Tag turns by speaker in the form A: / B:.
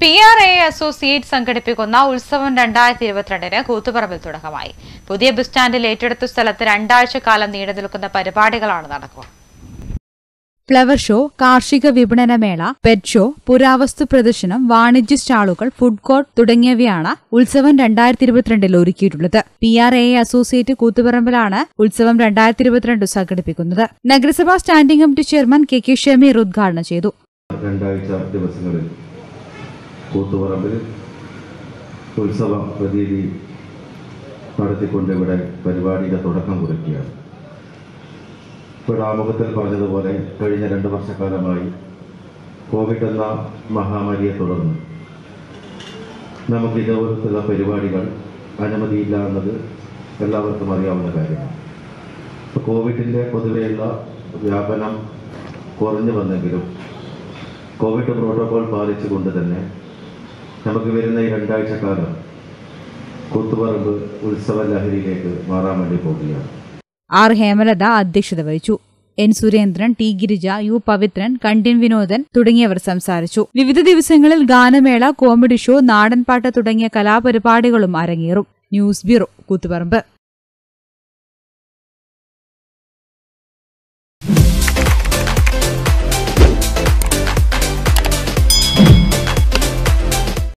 A: P R A associate സംഘടിപ്പിക്കുന്ന ഉത്സവം രണ്ടായിരത്തി ഇരുപത്തിരണ്ടിന് കൂത്തുപറമ്പിൽ തുടക്കമായി പുതിയ ബസ് സ്റ്റാൻഡിൽ ഏറ്റെടുത്ത സ്ഥലത്ത് രണ്ടാഴ്ച കാലം നീണ്ടു നിൽക്കുന്ന പരിപാടികളാണ് നടക്കുക
B: ഫ്ലവർ ഷോ കാർഷിക വിപണന മേള പെറ്റ് ഷോ പുരാവസ്തു പ്രദർശനം വാണിജ്യ സ്റ്റാളുകൾ ഫുഡ് കോർട്ട് തുടങ്ങിയവയാണ് ഉത്സവം രണ്ടായിരത്തി ഇരുപത്തിരണ്ടിൽ ഒരുക്കിയിട്ടുള്ളത് പി ആർ എ അസോസിയേറ്റ് കൂത്തുപറമ്പിലാണ് ഉത്സവം രണ്ടായിരത്തി ഇരുപത്തിരണ്ട് സംഘടിപ്പിക്കുന്നത് നഗരസഭാ standing committee chairman K K Shameer ഉദ്ഘാടനം ചെയ്തു
C: രണ്ടാഴ്ച ദിവസങ്ങളിൽ കൂത്തുപറമ്പിൽ ഉത്സവ പ്രതീതി നടത്തിക്കൊണ്ട് ഇവിടെ പരിപാടിയുടെ തുടക്കം കുറിക്കുകയാണ് ഇപ്പോൾ ആമുഖത്തിൽ പറഞ്ഞതുപോലെ കഴിഞ്ഞ രണ്ട് വർഷക്കാലമായി കോവിഡ് എന്ന മഹാമാരിയെ തുടർന്ന് നമുക്ക് ഇതുപോലത്തുള്ള പരിപാടികൾ അനുമതിയില്ല എന്നത് എല്ലാവർക്കും അറിയാവുന്ന കാര്യമാണ് ഇപ്പോൾ കോവിഡിൻ്റെ പൊതുവെയുള്ള വ്യാപനം കുറഞ്ഞു വന്നെങ്കിലും കോവിഡ് പ്രോട്ടോകോൾ പാലിച്ചുകൊണ്ട് തന്നെ നമുക്ക് വരുന്ന ഈ രണ്ടാഴ്ച കാലം കൂത്തുപറമ്പ് ഉത്സവ ലഹരിയിലേക്ക് മാറാൻ വേണ്ടി പോവുകയാണ്
B: ആർ ഹേമലത അധ്യക്ഷത വഹിച്ചു N Surendran T Girija U Pavithran Kandian Vinodan തുടങ്ങിയവർ സംസാരിച്ചു വിവിധ ദിവസങ്ങളിൽ ഗാനമേള കോമഡി ഷോ നാടൻപാട്ട് തുടങ്ങിയ കലാപരിപാടികളും അരങ്ങേറും ന്യൂസ് ബ്യൂറോ കൂത്തുപറമ്പ്